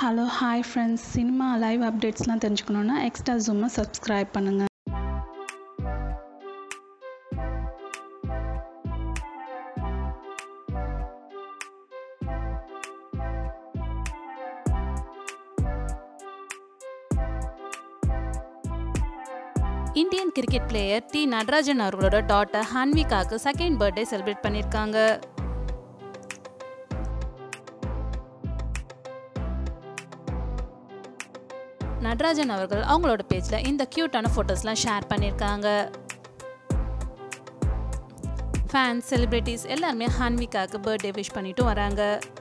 hello hi friends cinema live அப்டேட்ஸ்லாம் தெரிஞ்சுக்கணுன்னா extra ஜூமை சப்ஸ்கிரைப் பண்ணுங்கள் Indian cricket player T Natarajan அவர்களோட டாட்டர் ஹன்விகாக்கு செகண்ட் பர்த்டே செலிப்ரேட் பண்ணியிருக்காங்க நடராஜன் அவர்கள் அவங்களோட பேஜில் இந்த க்யூட்டான ஃபோட்டோஸ்லாம் ஷேர் பண்ணியிருக்காங்க ஃபேன்ஸ் செலிப்ரிட்டிஸ் எல்லாருமே ஹன்விகாக்கு பர்த்டே விஷ் பண்ணிட்டு வராங்க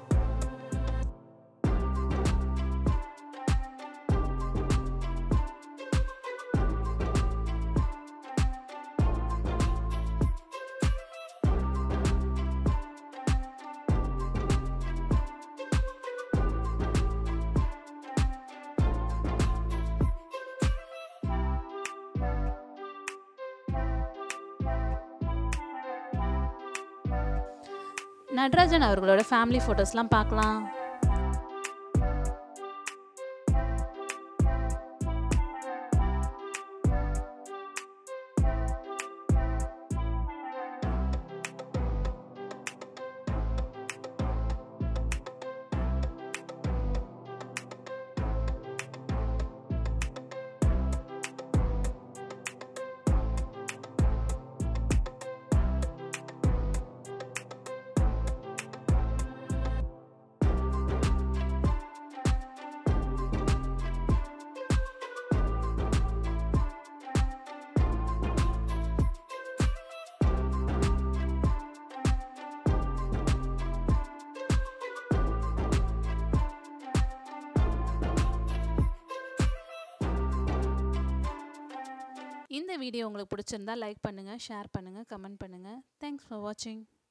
நடராஜன் அவர்களோட ஃபேமிலி ஃபோட்டோஸ்லாம் பார்க்கலாம் இந்த வீடியோ உங்களுக்கு பிடிச்சிருந்தா லைக் பண்ணுங்கள் ஷேர் பண்ணுங்கள் கமெண்ட் பண்ணுங்கள் தேங்க்ஸ் ஃபார் வாட்சிங்